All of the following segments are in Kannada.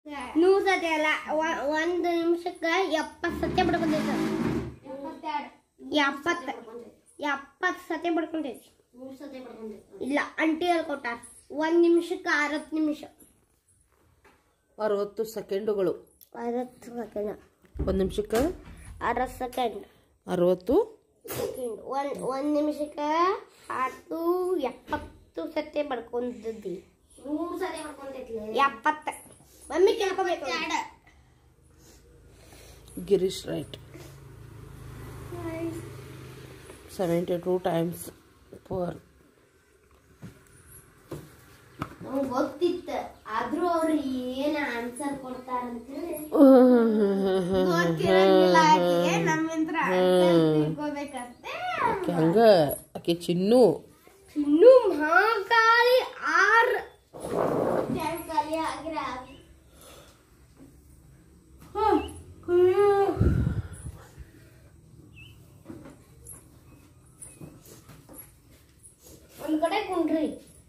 ನೂರು ಸತಿ ಅಲ್ಲ ಒ- ಒಂದು ನಿಮಿಷಕ್ಕೆ ಎಪ್ಪತ್ತು ಸತಿ ಬಡ್ಕೊಂತೈತೆ ಎಪ್ಪತ್ತು ಎಪ್ಪತ್ತು ಸತಿ ಬಡ್ಕೊಂತೈತಿ ಮೂರು ಸತಿ ಪಡ್ಕೊಂಡೈತೆ ಇಲ್ಲ ಅಂಟಿ ಹೇಳ್ಕೊಟ್ಟಾರ ಒಂದು ನಿಮಿಷಕ್ಕೆ ಅರವತ್ತು ನಿಮಿಷ ಅರವತ್ತು ಸೆಕೆಂಡುಗಳು ಅರವತ್ತು ಸೆಕೆಂಡ್ ಒಂದು ನಿಮಿಷಕ್ಕೆ ಅರವತ್ತು ಸೆಕೆಂಡ್ ಅರವತ್ತು ಸೆಕೆಂಡ್ ಒಂದು ಒಂದು ನಿಮಿಷಕ್ಕೆ ಹತ್ತು ಎಪ್ಪತ್ತು ಸತಿ ಬಡ್ಕೊಂತದ್ದಿ ಮೂರು ಸತಿ ಪಡ್ಕೊಂತೈತ್ಲೆ ಎಪ್ಪತ್ತು ಮಮ್ಮಿ ಕೇಳ್ಕೊಬೇಕು Girish right seventy two times per ನಮ್ಗೆ ಗೊತ್ತಿತ್ತು ಆದ್ರೂ ಅವ್ರು ಏನ್ ಆನ್ಸರ್ ಕೊಡ್ತಾರಂತೇಳಿ ನಮ್ಮಿಂತ್ರ ತಿಳ್ಕೊಬೇಕಂತೆ ಹಂಗ ಆಕೆ ಚಿನ್ನು ಇನ್ನು ಮಹಾಕಾಳಿ ಆರ್ ಟ್ಯಾಂಕ್ ಖಾಲಿ ಆಗಿರ ಒಂದ್ ಕಡೆ ಕುಂಡ್ರಿ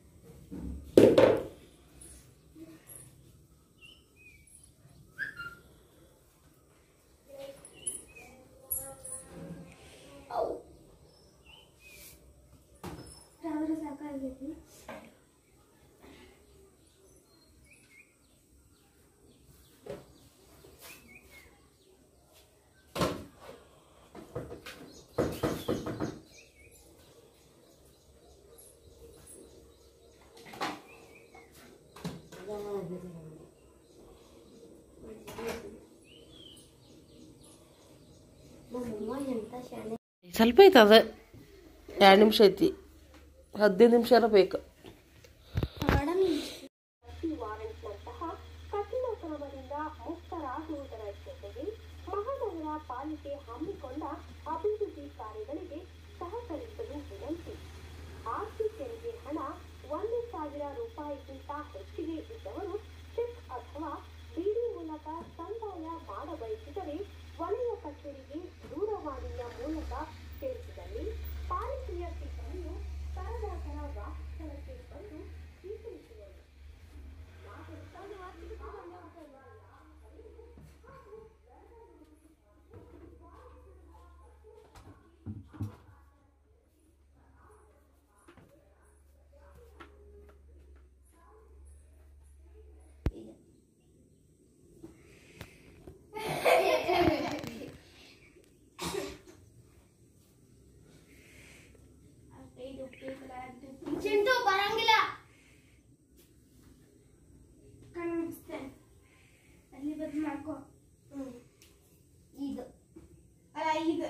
ನಮ್ಮಮ್ಮ ಎಂತ ಶಾಣೆ ಸ್ವಲ್ಪ ಐತೆ ಅದ ಎರಡು ನಿಮಿಷ ಐತಿ ಹದಿನೈದು ನಿಮಿಷ ಬೇಕು ವಾರೆಂಟ್ನಂತಹ ಕಠಿಣ ಕ್ರಮದಿಂದ ಮುಕ್ತರಾಗುವುದರ ಜೊತೆಗೆ ಮಹಾನಗರ ಪಾಲಿಕೆ ಹಮ್ಮಿಕೊಂಡ ಅಭಿವೃದ್ಧಿ ಕಾರ್ಯಗಳಿಗೆ ಸಹಕರಿಸಲು ವಿನಂತಿ ಆಸ್ತಿ ತೆರಿಗೆ ಹಣ ಒಂದು ಸಾವಿರ ರೂಪಾಯಿಗಿಂತ ಹೆಚ್ಚಿಗೆ ಇದ್ದವರು ಚೆಕ್ ಅಥವಾ ಡಿಡಿ ಮೂಲಕ ಸಂದಾಯ ಮಾಡಬಯಸಿದರೆ ವಲಯ ಕಚೇರಿಗೆ ದೂರವಾಣಿಯ ಮೂಲಕ ತಿಳಿಸಿದಲ್ಲಿ ಪಾಲಿಕೆಯ ಸಿಬ್ಬಂದಿಯು ಕರದಾತರ ವಾಸ್ತವಕ್ಕೆ ಬಂದು ಸ್ವೀಕರಿಸುವರು ಚಿಂಟು ಬರಂಗಿಲ್ಲ ಅಲ್ಲಿ ಬದ್ ಮಾಡ್ಕೋ ಇದು ಅಲ್ಲ ಈಗ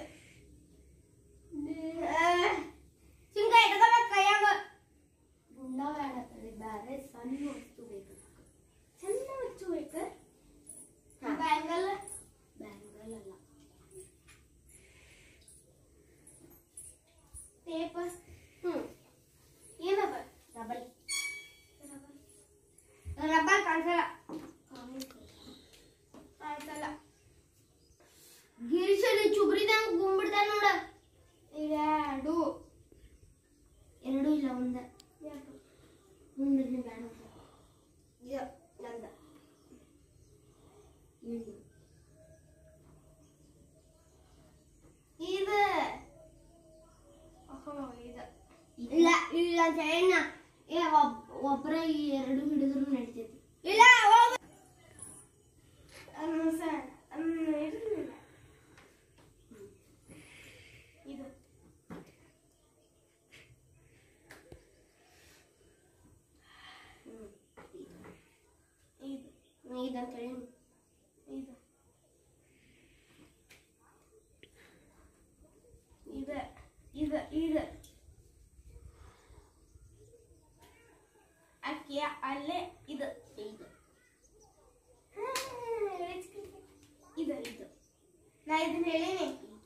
ಚಿಂಕ ಇಟ್ಕೋಬೇಕು ಕೈಯಾಗ ಗುಂಡ ಬೇಡ ಬೇರೆ ಸಣ್ಣ ವಸ್ತು ಬೇಕು ಚಂದ ಹಚ್ಚಬೇಕು ಬ್ಯಾಂಗಲ್ ಬ್ಯಾಂಗಲ್ ಅಲ್ಲ ಟೇಪ್ ಹ್ಮ್ ಏನದ ಡಬಲ್ ರಬ್ಬರ್ ಕಾಣಿಸಲ್ಲ ಕಾಣಿಸಲ್ಲ ಗಿರಿಶಲ್ಲಿ ಚುಬ್ರಿದಂಗ ಗುಂಬಿಡ್ತಾನ ನೋಡ ಎರಡು ಎರಡು ಇಲ್ಲ ಒಂದ ಮುಂದೆ ಬೇಡ ಇದು ನಂದ ಇದು ಇದು ಓಹೋ ಇದು ಇಲ್ಲ ಇಲ್ಲ ಜಯಣ್ಣ ಏ ಒಬ್ ಒಬ್ಬರ ಈ ಎರಡು ಹಿಡಿದ್ರು ನಡಿತೈತಿ ಇಲ್ಲ ಹೋಗು ಅನ್ನ ಸ- ಅನ್ನ ಇರ್ಲಿಲ್ಲ. ಇದು ಇದು ಇದಂತ ಹೇಳಿ ಇದು ಇದು ಇದು ಇದು ಅಕ್ಕಿಯ ಅಲ್ಲೇ ಇದು ಇದು ಇದು ಇದು ನಾ ಇದನ್ನ ಹೇಳೀನಿ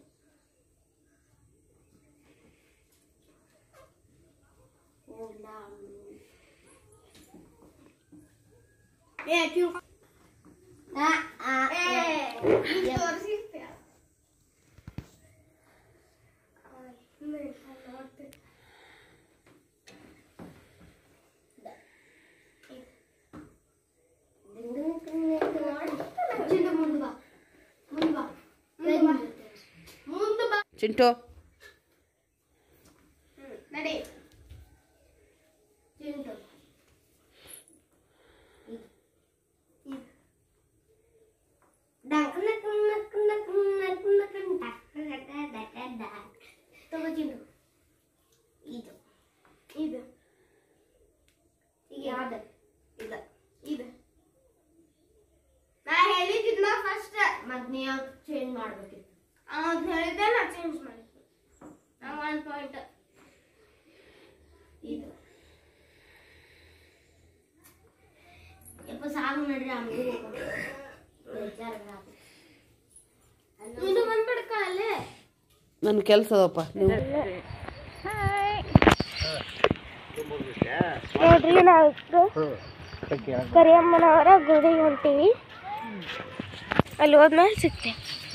ಓಲ್ಲ ಏ ಕ್ಯೂ ಆ ಆ ಏ ಇದು ತೋರಿಸಿರ್ತೀಯ ಚಿಂಟು ನಡಿ ಚಿಂಟು ಡಂಕ್ ನಕ್ ನಕ್ ನಕ್ ನಕ್ ನಕ್ ಡಕ್ ಡಕ್ ಡಕ್ ಡಕ್. ತಗೋ ಚಿಂಟು ಇದು ಇದು ಈಗ ಯಾವ್ದು ಇದು ಇದು ನಾ ಹೇಳಿದ್ನ ಫಸ್ಟ್ ಮತ್ ನೀವು ಚೇಂಜ್ ಮಾಡ್ಬೇಕಿತ್ತು ಅದ್ ಹೇಳಿದ್ದೆ ನಾ ಚೇಂಜ್ ಮಾಡಿದ್ದೆ ನಾ ಒನ್ ಪಾಯಿಂಟ್ ಇದು ಯಪ್ಪ ಸಾಗು ನಡ್ರಿ ಅಂಗಡಿ ಇದು ಬಂದ್ಬಿಡ್ಕ ಅಲ್ಲೇ ನನ್ನ ಕೆಲಸ ಅದಪ್ಪ ನೀವು ನೋಡ್ರಿ ನಾವು ಕರಿಯಮ್ಮನವರ ಗುಡಿಗೆ ಹೊಂಟೀವಿ ಅಲ್ಲಿ ಹೋದ್ಮೇಲೆ ಸಿಗ್ತೆ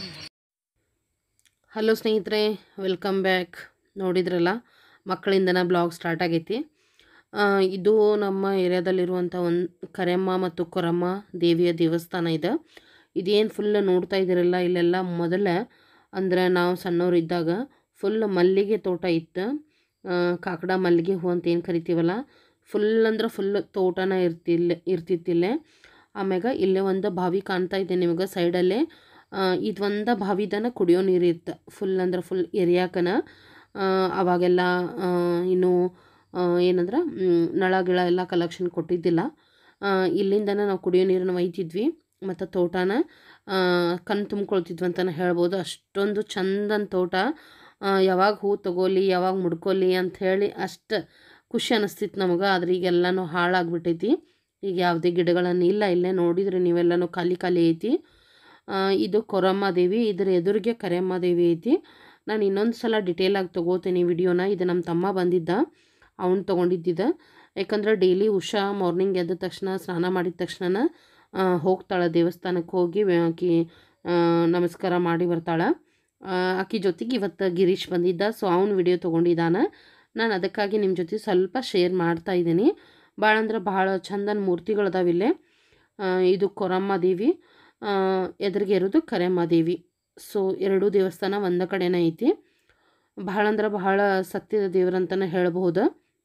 ಹಲೋ ಸ್ನೇಹಿತರೆ ವೆಲ್ಕಮ್ ಬ್ಯಾಕ್ ನೋಡಿದ್ರಲ್ಲ ಮಕ್ಕಳಿಂದನ ಬ್ಲಾಗ್ ಸ್ಟಾರ್ಟ್ ಆಗೈತಿ ಆ, ಇದು ನಮ್ಮ ಏರಿಯಾದಲ್ಲಿರುವಂಥ ಒಂದು ಕರೆಮ್ಮ ಮತ್ತು ಕೊರಮ್ಮ ದೇವಿಯ ದೇವಸ್ಥಾನ ಇದೆ ಇದೇನು ಫುಲ್ ನೋಡ್ತಾ ಇದ್ದೀರಲ್ಲ ಇಲ್ಲೆಲ್ಲ ಮೊದಲೇ ಅಂದ್ರೆ ನಾವು ಸಣ್ಣವರಿದ್ದಾಗ ಫುಲ್ ಮಲ್ಲಿಗೆ ತೋಟ ಇತ್ತು ಆ, ಕಾಕಡ ಮಲ್ಲಿಗೆ ಹೂ ಅಂತ ಏನು ಕರಿತೀವಲ್ಲ ಫುಲ್ ಅಂದ್ರೆ ಫುಲ್ ತೋಟನ ಇರ್ತಿಲ್ಲ ಇರ್ತಿತ್ತಿಲ್ಲೇ ಆಮ್ಯಾಗ ಇಲ್ಲೇ ಒಂದು ಬಾವಿ ಕಾಣ್ತಾ ಇದೆ ನಿಮಗೆ ಸೈಡಲ್ಲೇ ಇದು ಒಂದು ಬಾವಿದನ ಕುಡಿಯೋ ನೀರು ಇತ್ತು ಫುಲ್ ಅಂದ್ರೆ ಫುಲ್ ಏರಿಯಾಕನ ಆ, ಅವಾಗೆಲ್ಲ ಆ, ಇನ್ನು ಆ, ಏನಂದ್ರೆ ಮ್, ನಳ ಗಿಳ ಎಲ್ಲ ಕಲೆಕ್ಷನ್ ಕೊಟ್ಟಿದ್ದಿಲ್ಲ ಆ, ಇಲ್ಲಿಂದನೇ ನಾವು ಕುಡಿಯೋ ನೀರನ್ನು ಒಯ್ತಿದ್ವಿ ಮತ್ತು ತೋಟನ ಆ, ಕಣ್ ತುಂಬ್ಕೊಳ್ತಿದ್ವಿ ಅಂತಲೇ ಹೇಳ್ಬೋದು ಅಷ್ಟೊಂದು ಚಂದನ ತೋಟ ಆ, ಯಾವಾಗ ಹೂ ತಗೋಲಿ ಯಾವಾಗ ಮುಡ್ಕೊಲಿ ಅಂತ ಹೇಳಿ ಅಷ್ಟು ಖುಷಿ ಅನಿಸ್ತಿತ್ತು ನಮಗೆ ಆದ್ರೆ ಈಗೆಲ್ಲನೂ ಹಾಳಾಗ್ಬಿಟ್ಟೈತಿ ಈಗ ಯಾವುದೇ ಗಿಡಗಳನ್ನು ಇಲ್ಲ ಇಲ್ಲೇ ನೋಡಿದ್ರೆ ನೀವೆಲ್ಲನೂ ಖಾಲಿ ಖಾಲಿ ಐತಿ ಆ, ಇದು ಕೊರಮ್ಮ ದೇವಿ ಇದ್ರ ಎದುರಿಗೆ ಕರೆಯಮ್ಮ ದೇವಿ ಐತಿ ನಾನು ಇನ್ನೊಂದು ಸಲ ಡಿಟೇಲಾಗಿ ತೊಗೋತೀನಿ ವಿಡಿಯೋನ ಇದು ನಮ್ಮ ತಮ್ಮ ಬಂದಿದ್ದ ಅವ್ನು ತೊಗೊಂಡಿದ್ದಿದ್ದ ಯಾಕಂದ್ರೆ ಡೈಲಿ ಉಷಾ ಮಾರ್ನಿಂಗ್ ಎದ್ದ ತಕ್ಷಣ ಸ್ನಾನ ಮಾಡಿದ ತಕ್ಷಣ ಹೋಗ್ತಾಳೆ ದೇವಸ್ಥಾನಕ್ಕೆ ಹೋಗಿ ವೆ- ಆಕಿ ಆ, ನಮಸ್ಕಾರ ಮಾಡಿ ಬರ್ತಾಳೆ ಆ, ಆಕಿ ಜೊತೆಗೆ ಇವತ್ತು ಗಿರೀಶ್ ಬಂದಿದ್ದ ಸೊ ಅವ್ನು ವಿಡಿಯೋ ತೊಗೊಂಡಿದ್ದಾನೆ ನಾನು ಅದಕ್ಕಾಗಿ ನಿಮ್ಮ ಜೊತೆ ಸ್ವಲ್ಪ ಶೇರ್ ಮಾಡ್ತಾ ಇದ್ದೀನಿ ಭಾಳ ಅಂದ್ರೆ ಭಾಳ ಚಂದನ ಮೂರ್ತಿಗಳದಾವಿಲ್ಲೇ ಆ, ಇದು ಕೊರಮ್ಮ ದೇವಿ ಆ, ಎದುರಿಗೆ ಇರೋದು ಕರೆಮ್ಮ ದೇವಿ ಸೊ ಎರಡೂ ದೇವಸ್ಥಾನ ಒಂದ ಕಡೆನೇ ಐತಿ ಭಾಳ ಅಂದ್ರೆ ಬಹಳ ಸತ್ಯದ ದೇವ್ರಂತಲೇ ಹೇಳ್ಬೋದು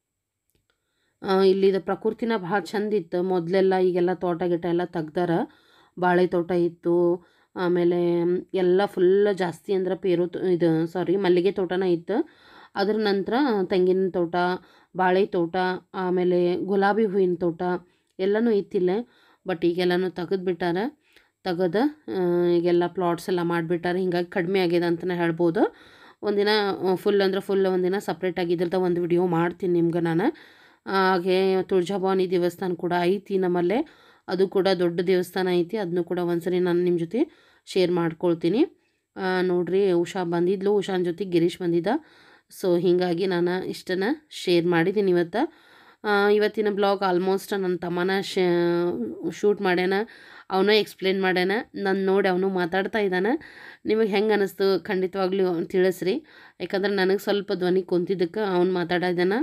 ಆ, ಇಲ್ಲಿದ ಪ್ರಕೃತಿನ ಭಾಳ ಚಂದ ಇತ್ತು ಮೊದಲೆಲ್ಲ ಈಗೆಲ್ಲ ತೋಟ ಗಿಟ ಎಲ್ಲ ತೆಗ್ದಾರ ಬಾಳೆ ತೋಟ ಇತ್ತು ಆಮೇಲೆ ಎಲ್ಲ ಫುಲ್ ಜಾಸ್ತಿ ಅಂದ್ರೆ ಪೇರು ತೋ- ಇದು ಸಾರಿ ಮಲ್ಲಿಗೆ ತೋಟನ ಇತ್ತು ಅದ್ರ ನಂತರ ತೆಂಗಿನ ತೋಟ ಬಾಳೆ ತೋಟ ಆಮೇಲೆ ಗುಲಾಬಿ ಹೂವಿನ ತೋಟ ಎಲ್ಲನೂ ಇತ್ತಿಲ್ಲೇ ಬಟ್ ಈಗೆಲ್ಲನೂ ತೆಗೆದ್ಬಿಟ್ಟಾರೆ ತೆಗೆದು ಈಗೆಲ್ಲ ಪ್ಲಾಟ್ಸ್ ಎಲ್ಲ ಮಾಡಿಬಿಟ್ಟಾರೆ ಹಿಂಗಾಗಿ ಕಡಿಮೆ ಆಗಿದೆ ಅಂತಲೇ ಹೇಳ್ಬೋದು ಒಂದಿನ ಫುಲ್ ಅಂದ್ರೆ ಫುಲ್ ಒಂದಿನ ಸಪ್ರೇಟಾಗಿ ಇದ್ರದ್ದು ಒಂದು ವಿಡಿಯೋ ಮಾಡ್ತೀನಿ ನಿಮ್ಗೆ ನಾನು ಹಾಗೆ ತುಳಜಾಭವಾನಿ ದೇವಸ್ಥಾನ ಕೂಡ ಐತಿ ನಮ್ಮಲ್ಲೇ ಅದು ಕೂಡ ದೊಡ್ಡ ದೇವಸ್ಥಾನ ಐತಿ ಅದನ್ನು ಕೂಡ ಒಂದ್ಸರಿ ನಾನು ನಿಮ್ಮ ಜೊತೆ ಶೇರ್ ಮಾಡ್ಕೊಳ್ತೀನಿ ಆ, ನೋಡ್ರಿ ಉಷಾ ಬಂದಿದ್ಲು ಉಷಾನ ಜೊತೆ ಗಿರೀಶ್ ಬಂದಿದ್ದ ಸೊ ಹೀಗಾಗಿ ನಾನು ಇಷ್ಟನ್ನು ಶೇರ್ ಮಾಡಿದ್ದೀನಿ ಇವತ್ತು ಆ, ಇವತ್ತಿನ ಬ್ಲಾಗ್ ಆಲ್ಮೋಸ್ಟ್ ನನ್ನ ತಮ್ಮನ ಶೂಟ್ ಮಾಡ್ಯಾನ ಅವನ ಎಕ್ಸ್ಪ್ಲೇನ್ ಮಾಡ್ಯಾನ ನಾನು ನೋಡಿ ಅವನು ಮಾತಾಡ್ತಾ ಇದ್ದಾನೆ ನಿಮಗೆ ಹೆಂಗೆ ಅನ್ನಿಸ್ತು ಖಂಡಿತವಾಗ್ಲೂ ತಿಳಿಸ್ರಿ ಯಾಕಂದ್ರೆ ನನಗೆ ಸ್ವಲ್ಪ ಧ್ವನಿ ಕುಂತಿದ್ದಕ್ಕೆ ಅವ್ನು ಮಾತಾಡಿದಾನ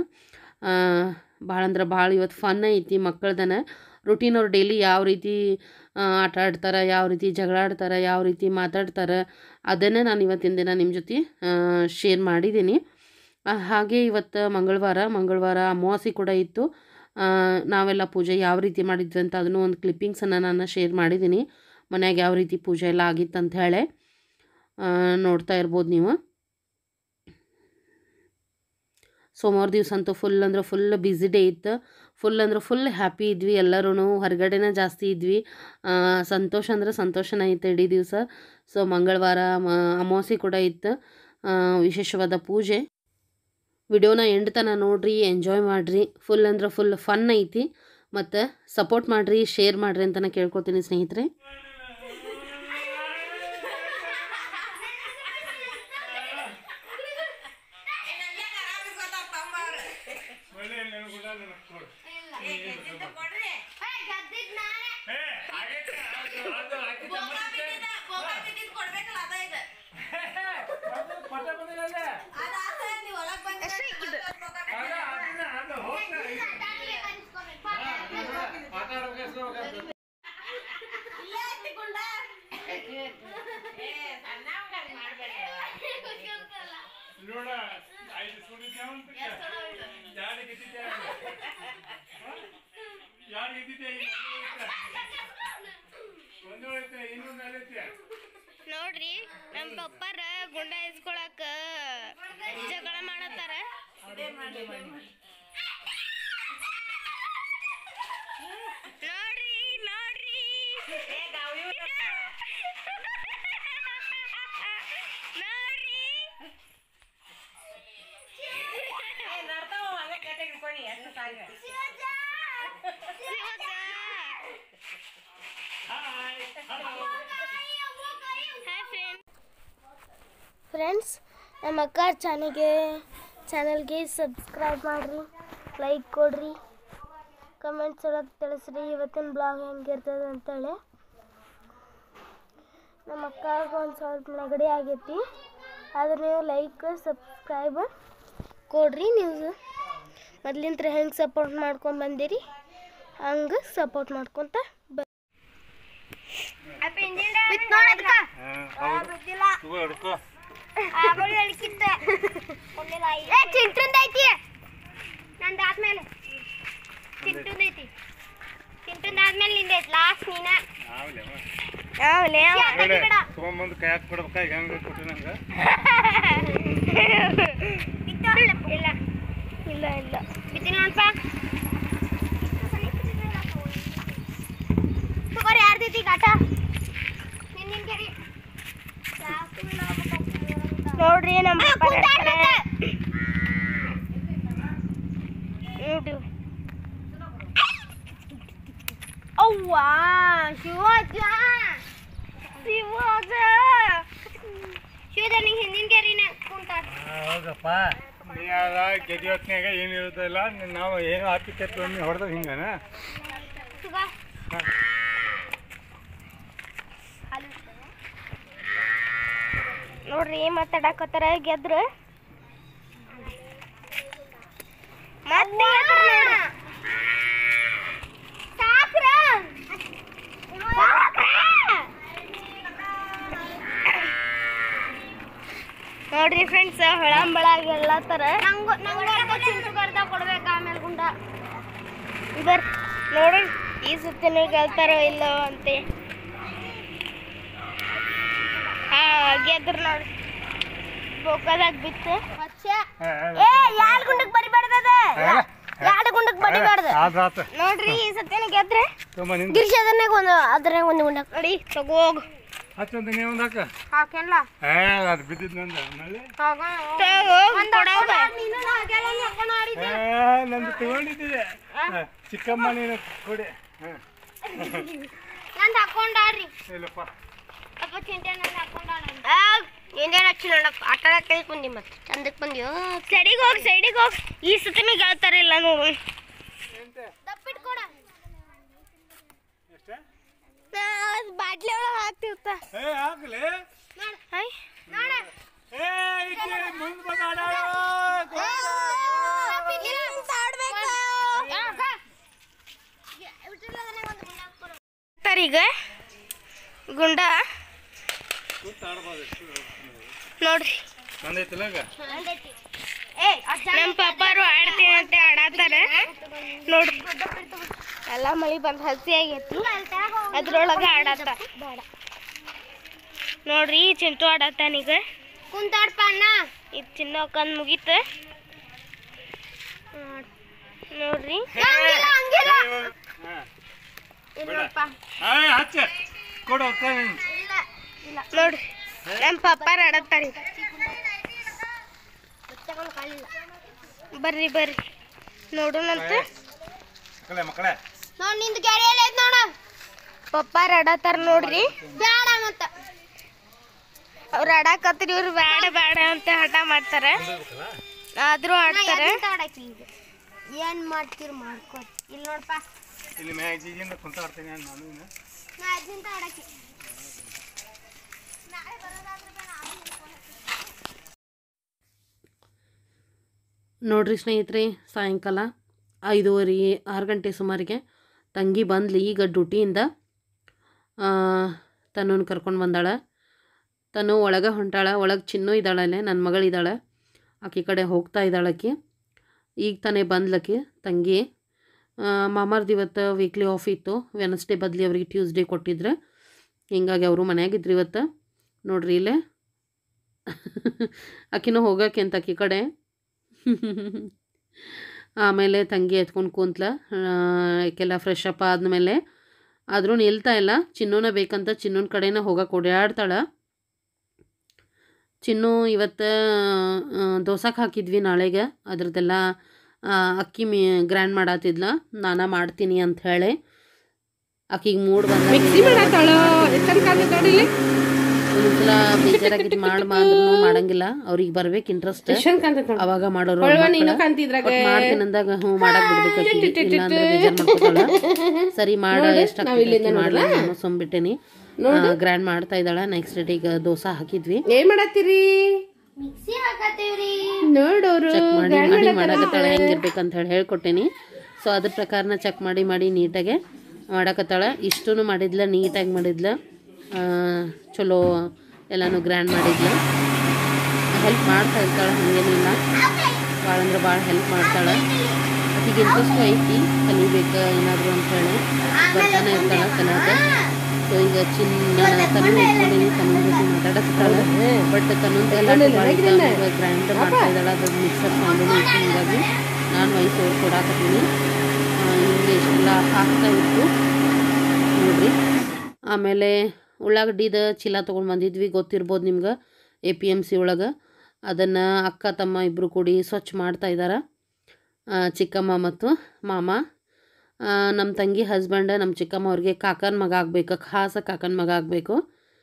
ಭಾಳ ಅಂದ್ರೆ ಭಾಳ ಇವತ್ತು ಫನ್ ಐತಿ ಮಕ್ಕಳ್ದನ ರುಟೀನ್ ಅವ್ರು ಡೈಲಿ ಯಾವ ರೀತಿ ಆ, ಆಟ ಆಡ್ತಾರೆ ಯಾವ ರೀತಿ ಜಗಳ ಆಡ್ತಾರೆ ಯಾವ ರೀತಿ ಮಾತಾಡ್ತಾರೆ ಅದನ್ನೇ ನಾನು ಇವತ್ತಿನ ದಿನ ನಿಮ್ಮ ಜೊತೆ ಶೇರ್ ಮಾಡಿದ್ದೀನಿ ಆ, ಹಾಗೆ ಇವತ್ತು ಮಂಗಳವಾರ ಮಂಗಳವಾರ ಅಮಾವಾಸ್ಯೆ ಕೂಡ ಇತ್ತು ಆ, ನಾವೆಲ್ಲ ಪೂಜೆ ಯಾವ ರೀತಿ ಮಾಡಿದ್ವಿ ಅಂತ ಅದನ್ನು ಒಂದು ಕ್ಲಿಪ್ಪಿಂಗ್ಸನ್ನು ನಾನು ಶೇರ್ ಮಾಡಿದ್ದೀನಿ ಮನ್ಯಾಗ ಯಾವ ರೀತಿ ಪೂಜೆ ಎಲ್ಲ ಆಗಿತ್ತು ಅಂತ ಹೇಳಿ ಆ, ನೋಡ್ತಾ ಇರ್ಬೋದು ನೀವು ಸೋಮವಾರ ದಿವಸ ಅಂತೂ ಫುಲ್ ಅಂದ್ರೆ ಫುಲ್ ಬ್ಯುಸಿ ಡೇ ಇತ್ತು ಫುಲ್ ಅಂದ್ರೆ ಫುಲ್ ಹ್ಯಾಪಿ ಇದ್ವಿ ಎಲ್ಲರೂ ಹೊರಗಡೆನೇ ಜಾಸ್ತಿ ಇದ್ವಿ ಆ, ಸಂತೋಷ ಅಂದ್ರೆ ಸಂತೋಷನೇ ಇತ್ತು ಇಡೀ ದಿವಸ ಸೊ ಮಂಗಳವಾರ ಮ ಅಮಾವಾಸ್ಯೆ ಕೂಡ ಇತ್ತು ಆ, ವಿಶೇಷವಾದ ಪೂಜೆ ವಿಡಿಯೋನ ಎಂಡ್ ತನಕ ನೋಡ್ರಿ ಎಂಜಾಯ್ ಮಾಡಿರಿ ಫುಲ್ ಅಂದ್ರೆ ಫುಲ್ ಫನ್ ಐತಿ ಮತ್ತು ಸಪೋರ್ಟ್ ಮಾಡಿರಿ ಶೇರ್ ಮಾಡಿರಿ ಅಂತ ನಾನು ಕೇಳ್ಕೊತೀನಿ ಸ್ನೇಹಿತರೆ ನೋಡ ಐದು ಸುಡಿದ್ದೆ ಅಂತ ಯಾರು ಗೆದ್ದಿದ್ದೆ ಯಾರು ಗೆದ್ದಿದ್ದೆ ಒಂದು ಐತೆ ಇನ್ನೊಂದು ಐತೆ ನೋಡ್ರಿ ನಮ್ಮ ಪಪ್ಪಾರ ಗುಂಡ ಇಸ್ಕೊಳಕ ಜಗಳ ಮಾಡತ್ತಾರ ನೋಡ್ರಿ ನೋಡ್ರಿ ನೋಡ್ರಿ ಶಿವಜ್ಜ. Hi hello hi friend friends ನಮ್ಮ ಅಕ್ಕ ಚಾನಲ್ಗೆ ಚಾನಲ್ಗೆ ಸಬ್ಸ್ಕ್ರೈಬ್ ಮಾಡಿರಿ ಲೈಕ್ ಕೊಡ್ರಿ ಕಮೆಂಟ್ಸ್ ಒಳಗೆ ತಿಳಿಸ್ರಿ ಇವತ್ತಿನ ಬ್ಲಾಗ್ ಹೆಂಗಿರ್ತದೆ ಅಂತೇಳಿ ನಮ್ಮ ಅಕ್ಕಾಗ ಒಂದು ಸ್ವಲ್ಪ ನೆಗಡಿ ಆಗೈತಿ ಆದ್ರೆ ನೀವು ಲೈಕ್ ಸಬ್ಸ್ಕ್ರೈಬ್ ಕೊಡ್ರಿ ನೀವು ಮೊದ್ಲಿಂತ್ರ ಹೆಂಗೆ ಸಪೋರ್ಟ್ ಮಾಡ್ಕೊಂಡು ಬಂದಿರಿ ಹಂಗೆ ಸಪೋರ್ಟ್ ಮಾಡ್ಕೊತ ಬ ಹೌದು ತಗೋ ಹಿಡ್ಕೋ ಚಿಂಟುಂದ ಐತಿ ನಂದು ಆದ್ಮೇಲೆ ಚಿಂಟುಂದ ಐತಿ ಚಿಂಟುಂದ ಆದ್ಮೇಲೆ ನಿಂದ ಐತಿ ಲಾಸ್ಟ್ ನೀನ ಆವ್ಲೆ ನೋಡಿ ತೊಗೊಂಬಂದು ಕೈಯಾಗ ಕೊಡ್ಬೇಕಾ ಹೆಂಗೆ ಕೊಟ್ಟು ನಂಗೆ ಇಲ್ಲ ಇಲ್ಲ ಇಲ್ಲ ಬಿತ್ತೀನಿ ನೋಡಪ್ಪ ತಗೋರಿ ಯಾರ್ದೈತಿ ಗಾಟ ನಿನ್ನಿನ್ ಕೆರಿ ನೋಡ್ರಿ ನಮ್ಮ ಅವ್ವಾ ಶಿವಾಜ ಶಿವಾಜ ಶಿವದ ನಿಂಗೆ ಹಿಂದಿನ ಕೆರಿನ ಕುಂತಾರ ಹೌದಪ್ಪ ನೀ ಅದ ಗೆದ್ದಿ ಹೊತ್ನ್ಯಾಗ ಏನು ಇರೋದಿಲ್ಲ ನಾವು ಏನು ಹಾಕಿತ್ತು ಒಮ್ಮೆ ಹೊಡೆದ ಹಿಂಗನ ತಗೋ ನೋಡ್ರಿ ಏನ್ ಮಾತಾಡಕತ್ತಾರ ಗೆದ್ರ ಮತ್ತೆ ಗೆದ್ರ ನೋಡ್ರಿ. ಸಾಕ್ರ ನೋಡ್ರಿ ಫ್ರೆಂಡ್ಸ್ ಹೊಳಂಬಳಾಗಿ ಎಲ್ಲತ್ತಾರ ನಂಗು ನಂಗೆ ಚಿಂಟುಗರ್ದ ಕೊಡ್ಬೇಕು ಆಮೇಲೆ ಗುಂಡ ಬರ್ ನೋಡ್ರಿ ಈ ಸುತ್ತಿನ ಗೆಲ್ತಾರೋ ಇಲ್ಲೋ ಅಂತೆ ಹಾ ಗೆದ್ರ ನೋಡ್ರಿ ಬೊಕ್ಕದಾಗ ಬಿತ್ತು ಏ ಯಾರ್ ಗುಂಡಕ್ ಬರಿಬಾರ್ದದ ಯಾಡ್ ಗುಂಡಕ್ ಬಡಿಬಾರ್ದ ಆದ್ರ ಆತ ನೋಡ್ರಿ ಈ ಸತ್ತಿನ ಗೆದ್ರೆ ತುಂಬ ನಿಂದ ಗಿರ್ಶಿ ಅದನ್ನೇ ಒಂದು ಅದ್ರಾಗ ಒಂದು ಗುಂಡಕ್ ನೋಡಿ ತಗೋಗ್ ಹಚ್ಚೊಂದು ನೀವು ಒಂದು ಹಾಕ ಹಾಕೆಲ್ಲ ಏ ಅದು ಬಿದ್ದಿದ್ದು ನಂದು ಆಮೇಲೆ ತಗೋಗ್ ಕೊಡೋಗ ನೀನು ಹಾಗೆಲ್ಲ ನೋಡ್ಕೊಂಡು ಆಡಿದ್ದೆ ಏ ನಂದು ತಗೊಂಡಿದ್ದಿದೆ ಹಾ, ಚಿಕ್ಕಮ್ಮ ನೀನು ಕೊಡಿ ಹಾಂ ನಂದು ಹಾಕೊಂಡು ಆಡ್ರಿ ಇಲ್ಲಪ್ಪ ಅಪ್ಪ ಚಿಂತೆ ನಂದು ಹಾಕೊಂಡು ಆಡ್ರಿ ಏನೇನು ಹಚ್ಚಿ ನೋಡಪ್ಪ ಆಟ ಆಡಕ್ಕೆ ಬಂದಿ ಮತ್ತೆ ಚಂದಕ್ಕೆ ಬಂದ್ಯೋ ಸೈಡಿಗೆ ಹೋಗಿ ಸೈಡಿಗೆ ಹೋಗಿ ಈ ಸತಿನ ಗೆಲ್ತಾರಿಲ್ಲ ನೋಡು ದಪ್ಪಿಟ್ಕೊಡ ಎಷ್ಟೇ ಬಾಟ್ಲಿ ಒಳಗೆ ಹಾಕ್ತಿರ್ತ ಏ ಹಾಕ್ಲಿ ಹೈ ಏ ಈಕಿ ಮುಂದ್ ಬಂದ್ ಆಡಾಳು. ಈಗ ಗುಂಡ ಕೂತ್ ಆಡ್ಬೋದು ಎಷ್ಟು. ನೋಡ್ರಿ ನಂದೈತಿಲ್ಲ ಈಗ? ನಮ್ಮ ಪಪ್ಪಾರು ಆಡ್ತೀನಿ ಅಂತ ಆಡತ್ತಾರ ನೋಡ್ರಿ ಎಲ್ಲ ಮಳಿ ಬಂದ್ ಹಸಿ ಆಗೈತಿ ಅದ್ರೊಳಗ ಆಡತ್ತ ನೋಡ್ರಿ ಚಿಂಟು ಆಡತ್ತಾನೀಗ ಕುಂತಾಡ್ಪ ಅಣ್ಣ ಇದು ಚಿನ್ನಕ್ಕಂದ್ ಮುಗೀತ ನೋಡ್ರಿ ಹಂಗಿಲ್ಲ ಹಂಗಿಲ್ಲ ಏ, ಇವಾಗ- ಹಾ. ಇಲ್ಲಪ್ಪ ಏ, ಹಚ್ಚ ಕೊಡು ಅಕ್ಕ ನೀನು. ಇಲ್ಲ ನೋಡ್ರಿ ನಮ್ಮ ಪಪ್ಪಾರ ಆಡತ್ತಾರ ತಗೊಂಡು ಕಾಲಿಲ್ಲ ಬರ್ರಿ ಬರ್ರಿ ನೋಡೋಣಂತ ಮಕ್ಕಳೇ ಮಕ್ಕಳೇ ನೋಡ್ ನಿಂದು ಕೆರೆಯಲ್ಲಿ ಐತ್ ನೋಡು ಪಪ್ಪಾರ ಆಡತ್ತಾರ ನೋಡ್ರಿ ಬೇಡ ಮತ್ತ ಅವ್ರು ಆಡಾಕತ್ರಿ ಇವ್ರು ಬ್ಯಾಡ ಬ್ಯಾಡ ಅಂತ ಹಠ ಮಾಡ್ತಾರ ಆದ್ರೂ ಆಡ್ತಾರ ಏನ್ ಮಾಡ್ತೀರಿ ಮಾಡ್ಕೊ ಇಲ್ಲಿ ನೋಡಪ್ಪ ಇಲ್ಲಿ ಮ್ಯಾಗ ಜಿಗಿಂದ ಕುಂತ ಆಡ್ತೀನಿ ನಾನು ಇನ್ನು. ನಾ ಅಜ್ಜಿಂತ ಆಡಕ್ಕೆ ನೋಡ್ರಿ ಸ್ನೇಹಿತರೆ ಸಾಯಂಕಾಲ ಐದೂವರೆ ಆರು ಗಂಟೆ ಸುಮಾರಿಗೆ ತಂಗಿ ಬಂದ್ಲಿ ಈಗ ಡ್ಯೂಟಿಯಿಂದ ತನ್ನನ್ನು ಕರ್ಕೊಂಡು ಬಂದಾಳ ತನು ಒಳಗೆ ಹೊಂಟಾಳ ಒಳಗೆ ಚಿನ್ನು ಇದ್ದಾಳಲ್ಲೇ ನನ್ನ ಮಗಳಿದ್ದಾಳೆ ಆಕೆ ಕಡೆ ಹೋಗ್ತಾ ಇದ್ದಾಳಕ್ಕೆ ಈಗ ತಾನೇ ಬಂದ್ಲಕ್ಕೆ ತಂಗಿ ಮಾಮಾರ್ದು ಇವತ್ತು ವೀಕ್ಲಿ ಆಫ್ ಇತ್ತು ವೆನಸ್ಡೇ ಬದಲಿ ಅವ್ರಿಗೆ ಟ್ಯೂಸ್ಡೇ ಕೊಟ್ಟಿದ್ರೆ ಹಿಂಗಾಗಿ ಅವರು ಮನ್ಯಾಗಿದ್ರು ಇವತ್ತು ನೋಡ್ರಿ ಇಲ್ಲೇ ಆಕಿನೂ ಹೋಗಕ್ಕೆ ಅಂತ ಆಕಿ ಕಡೆ ಆಮೇಲೆ ತಂಗಿ ಎತ್ಕೊಂಡು ಕೂತ್ಲ ಆಕೆಲ್ಲ ಫ್ರೆಶ್ ಅಪ್ ಆದಮೇಲೆ ಆದರೂ ನಿಲ್ತಾ ಇಲ್ಲ ಚಿನ್ನೂನ ಬೇಕಂತ ಚಿನ್ನೂನ ಕಡೆನೇ ಹೋಗಕ್ಕೆ ಓಡಾಡ್ತಾಳೆ ಚಿನ್ನು ಇವತ್ತು ದೋಸಕ್ಕೆ ಹಾಕಿದ್ವಿ ನಾಳೆಗೆ ಅದ್ರದ್ದೆಲ್ಲ ಆ, ಅಕ್ಕಿ ಮೀ ಗ್ರ್ಯಾಂಡ್ ಮಾಡತ್ತಿದ್ಲ ನಾನ ಮಾಡ್ತೀನಿ ಅಂತ ಹೇಳಿ ಆಕಿಗೆ ಮೂಡ್ ಬಂದ ಮಿಕ್ಸಿ ಮಾಡತ್ತಾಳ ಎಷ್ಟನ್ ಕಾಂತಿದ್ದಾಡಿಲಿ ಒಂದೊಂದ್ಸಲ ಬೇಜಾರಾಗಿದ್ದು ಮಾಡ್ಬಾ ಅಂದ್ರೂ ಮಾಡಂಗಿಲ್ಲ ಅವ್ರಿಗೆ ಬರ್ಬೇಕು ಇಂಟ್ರೆಸ್ಟ್ ಎಷ್ಟನ್ ಕಾಂತಿದ್ದಾಳ ಅವಾಗ ಮಾಡೋರು ಹೊಳ್ವ ಮಕ್ಳು. ನೀನು ಕಾಂತಿದ್ರಾಗ ಒಟ್ ಮಾಡ್ತೀನಿ ಅಂದಾಗ ಹ್ಞೂ ಮಾಡಕ್ ಬಿಡ್ಬೇಕು ಆಕಿಗೆ. ಇಲ್ಲ ಅಂದ್ರೆ ಬೇಜಾರ್ ಮಾಡ್ಕೊತಾಳ ಸರಿ ಮಾಡ ಎಷ್ಟು ಮಾಡ್ಲಿ ನಾನು ಸುಮ್ಬಿಟ್ಟೇನಿ ಗ್ರ್ಯಾಂಡ್ ಮಾಡ್ತಾ ಇದ್ದಾಳ ನೆಕ್ಸ್ಟ್ ಈಗ ದೋಸೆ ಹಾಕಿದ್ವಿ ಏನ್ ಮಾಡತ್ತೀರಿ ಮಿಕ್ಸಿ ಹಾಕತ್ತೇವ್ರಿ ನೋಡೋರು ಚೆಕ್ ಮಾಡಿ ಮಾಡಿ ಮಾಡಕತ್ತಾಳ ಹೆಂಗಿರ್ಬೇಕಂತ ಹೇಳಿ ಹೇಳ್ಕೊಟ್ಟೇನಿ ಸೊ ಅದ್ರ ಪ್ರಕಾರನ ಚೆಕ್ ಮಾಡಿ ಮಾಡಿ ನೀಟಾಗೆ ಮಾಡಕತ್ತಾಳ ಇಷ್ಟೂ ಮಾಡಿದ್ಲ ನೀಟಾಗಿ ಮಾಡಿದ್ಲ ಆ, ಚಲೋ ಎಲ್ಲನೂ ಗ್ರ್ಯಾಂಡ್ ಮಾಡಿದ್ಲ ಹೆಲ್ಪ್ ಮಾಡ್ತಾ ಇರ್ತಾಳೆ ಹಾಗೇನಿಲ್ಲ ಭಾಳ ಅಂದ್ರೆ ಭಾಳ ಹೆಲ್ಪ್ ಮಾಡ್ತಾಳೆ ಆಕಿಗೆ ಇಂಟ್ರೆಸ್ಟ್ ಐತಿ ಕಲಿಬೇಕು ಏನಾದರೂ ಅಂತ ಹೇಳಿ ಬರ್ತಾನೆ ಇರ್ತಾಳೆ ಕಲಿಯೋಕೆ ಸೊ ಈಗ ಚಿನ್ನ ತನ್ನ ಇಟ್ಕೊಂಡೇನಿ ತನ್ನ ಜೊತೆ ಮಾತಾಡಕ್ತಾಳೆ ಬಟ್ ತನ್ನೊಂದು ಎಲ್ಲ ಗ್ರೈಂಡ್ ಮಾಡ್ತಾ ಇದ್ದಾಳೆ ಅದ್ರ ಮಿಕ್ಸರ್ ಸೌಂಡೂ ಇತ್ತು ಹೀಗಾಗಿ ನಾನು ವಯಸ್ಸು ಅವ್ರು ಕೊಡಾಕತ್ತೀನಿ ಹಿಂಗೆ ಇಷ್ಟೆಲ್ಲ ಹಾಕ್ತಾ ಇತ್ತು ನೋಡ್ರಿ ಆಮೇಲೆ ಉಳ್ಳಾಗಡ್ಡಿದ ಚೀಲ ತೊಗೊಂಡು ಬಂದಿದ್ವಿ ಗೊತ್ತಿರ್ಬೋದು ನಿಮ್ಗೆ ಎ ಪಿ ಎಮ್ ಸಿ ಒಳಗೆ ಅದನ್ನು ಅಕ್ಕ ತಮ್ಮ ಇಬ್ಬರು ಕೂಡಿ ಸ್ವಚ್ಛ ಮಾಡ್ತಾ ಇದ್ದಾರೆ ಚಿಕ್ಕಮ್ಮ ಮತ್ತು ಮಾಮ ಆ, ನಮ್ಮ ತಂಗಿ ಹಸ್ಬೆಂಡ್ ನಮ್ಮ ಚಿಕ್ಕಮ್ಮ ಅವ್ರಿಗೆ ಕಾಕನ ಮಗ ಆಗಬೇಕು ಖಾಸ ಕಾಕನ ಮಗ ಆಗಬೇಕು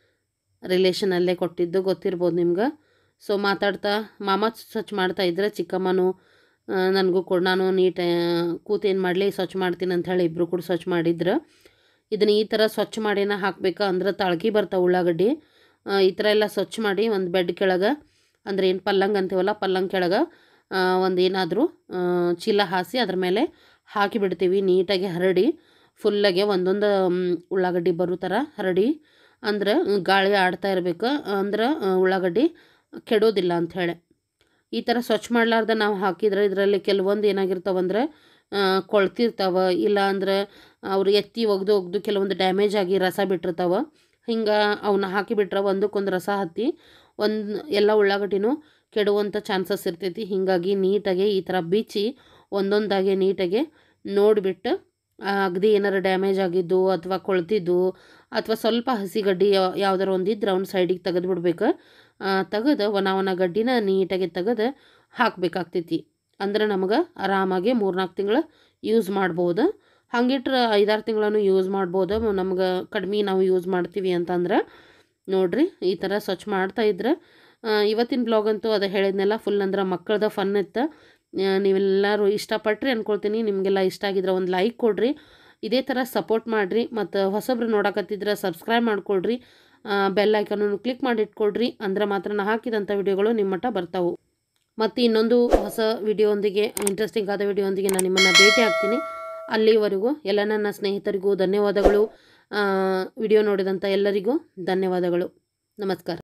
ರಿಲೇಷನಲ್ಲೇ ಕೊಟ್ಟಿದ್ದು ಗೊತ್ತಿರ್ಬೋದು ನಿಮ್ಗೆ ಸೊ ಮಾತಾಡ್ತಾ ಮಾಮ ಸ್ವಚ್ಛ ಮಾಡ್ತಾ ಇದ್ರೆ ಚಿಕ್ಕಮ್ಮನೂ ನನಗೂ ಕೊಡು ನಾನು ನೀಟ್ ಕೂತೇನು ಮಾಡಲಿ ಸ್ವಚ್ಛ ಮಾಡ್ತೀನಿ ಅಂತ ಹೇಳಿ ಇಬ್ಬರು ಕೂಡ ಸ್ವಚ್ಛ ಮಾಡಿದ್ರು ಇದನ್ನು ಈ ಥರ ಸ್ವಚ್ಛ ಮಾಡಿನ ಹಾಕ್ಬೇಕು ಅಂದ್ರೆ ತಾಳ್ಕಿ ಬರ್ತಾವೆ ಉಳ್ಳಾಗಡ್ಡಿ ಆ, ಈ ಥರ ಎಲ್ಲ ಸ್ವಚ್ಛ ಮಾಡಿ ಒಂದು ಬೆಡ್ ಕೆಳಗೆ ಅಂದ್ರೆ ಏನು ಪಲ್ಲಂಗ್ ಅಂತೀವಲ್ಲ ಪಲ್ಲಂಗ್ ಕೆಳಗೆ ಒಂದು ಏನಾದರೂ ಚೀಲ ಹಾಸಿ ಅದ್ರ ಮೇಲೆ ಹಾಕಿ ಬಿಡ್ತೀವಿ ನೀಟಾಗಿ ಹರಡಿ ಫುಲ್ಲಾಗೆ ಒಂದೊಂದು ಮ್, ಉಳ್ಳಾಗಡ್ಡಿ ಬರೋ ಥರ ಹರಡಿ ಅಂದ್ರೆ ಗಾಳಿ ಆಡ್ತಾ ಇರಬೇಕು ಅಂದ್ರೆ ಆ, ಉಳ್ಳಾಗಡ್ಡಿ ಕೆಡೋದಿಲ್ಲ ಅಂಥೇಳಿ ಈ ಥರ ಸ್ವಚ್ಛ ಮಾಡಲಾರ್ದ ನಾವು ಹಾಕಿದ್ರೆ ಇದರಲ್ಲಿ ಕೆಲವೊಂದು ಏನಾಗಿರ್ತಾವಂದ್ರೆ ಆ, ಕೊಳ್ತಿರ್ತಾವ ಇಲ್ಲ ಅಂದ್ರೆ ಅವ್ರು ಎತ್ತಿ ಒಗ್ದು ಒಗ್ದು ಕೆಲವೊಂದು ಡ್ಯಾಮೇಜ್ ಆಗಿ ರಸ ಬಿಟ್ಟಿರ್ತಾವ ಹಿಂಗೆ ಅವನ್ನ ಹಾಕಿಬಿಟ್ರೆ ಒಂದಕ್ಕೊಂದು ರಸ ಹತ್ತಿ ಒಂದು ಎಲ್ಲ ಉಳ್ಳಾಗಡ್ಡಿನೂ ಕೆಡುವಂಥ ಚಾನ್ಸಸ್ ಇರ್ತೈತಿ ಹೀಗಾಗಿ ನೀಟಾಗಿ ಈ ಥರ ಬಿಚ್ಚಿ ಒಂದೊಂದಾಗೆ ನೀಟಾಗಿ ನೋಡಿಬಿಟ್ಟು ಅಗದಿ ಏನಾರು ಡ್ಯಾಮೇಜ್ ಆಗಿದ್ದು ಅಥವಾ ಕೊಳ್ತಿದ್ದು ಅಥವಾ ಸ್ವಲ್ಪ ಹಸಿಗಡ್ಡಿ ಯಾವ- ಯಾವ್ದಾರು ಒಂದಿದ್ರೆ ಅವ್ನ ಸೈಡಿಗೆ ತೆಗೆದು ಬಿಡ್ಬೇಕು ತೆಗೆದು ಒಣ ಒಣ ಗಡ್ಡಿನ ನೀಟಾಗಿ ತೆಗೆದು ಹಾಕಬೇಕಾಗ್ತೈತಿ ಅಂದ್ರೆ ನಮಗೆ ಆರಾಮಾಗಿ ಮೂರ್ನಾಲ್ಕು ತಿಂಗಳು ಯೂಸ್ ಮಾಡ್ಬೋದು ಹಂಗಿಟ್ರೆ ಐದಾರು ತಿಂಗಳನ್ನು ಯೂಸ್ ಮಾಡ್ಬೋದು ನಮ್ಗೆ ಕಡಿಮೆ ನಾವು ಯೂಸ್ ಮಾಡ್ತೀವಿ ಅಂತಂದ್ರೆ ನೋಡ್ರಿ ಈ ಥರ ಸ್ವಚ್ಛ ಮಾಡ್ತಾ ಇದ್ರೆ ಆ, ಇವತ್ತಿನ ಬ್ಲಾಗ್ ಅಂತೂ ಅದು ಹೇಳಿದ್ನೆಲ್ಲ ಫುಲ್ ಅಂದ್ರೆ ಮಕ್ಕಳದ ಫನ್ ಇತ್ತು ಆ, ನೀವೆಲ್ಲರೂ ಇಷ್ಟಪಟ್ರಿ ಅಂದ್ಕೊಳ್ತೀನಿ ನಿಮಗೆಲ್ಲ ಇಷ್ಟ ಆಗಿದ್ರೆ ಒಂದು ಲೈಕ್ ಕೊಡ್ರಿ ಇದೇ ಥರ ಸಪೋರ್ಟ್ ಮಾಡಿರಿ ಮತ್ತು ಹೊಸಬ್ರು ನೋಡಕತ್ತಿದ್ರೆ ಸಬ್ಸ್ಕ್ರೈಬ್ ಮಾಡ್ಕೊಳ್ರಿ ಬೆಲ್ ಐಕನನ್ನು ಕ್ಲಿಕ್ ಮಾಡಿ ಇಟ್ಕೊಳ್ರಿ ಅಂದ್ರೆ ಮಾತ್ರ ನಾ ಹಾಕಿದಂಥ ವಿಡಿಯೋಗಳು ನಿಮ್ಮ ಮಟ್ಟ ಬರ್ತಾವೆ ಮತ್ತು ಇನ್ನೊಂದು ಹೊಸ ವಿಡಿಯೋಂದಿಗೆ ಇಂಟ್ರೆಸ್ಟಿಂಗ್ ಆದ ವಿಡಿಯೋಂದಿಗೆ ನಾನು ನಿಮ್ಮನ್ನು ಭೇಟಿ ಆಗ್ತೀನಿ ಅಲ್ಲಿವರೆಗೂ ಎಲ್ಲ ನನ್ನ ಸ್ನೇಹಿತರಿಗೂ ಧನ್ಯವಾದಗಳು ವಿಡಿಯೋ ನೋಡಿದಂಥ ಎಲ್ಲರಿಗೂ ಧನ್ಯವಾದಗಳು ನಮಸ್ಕಾರ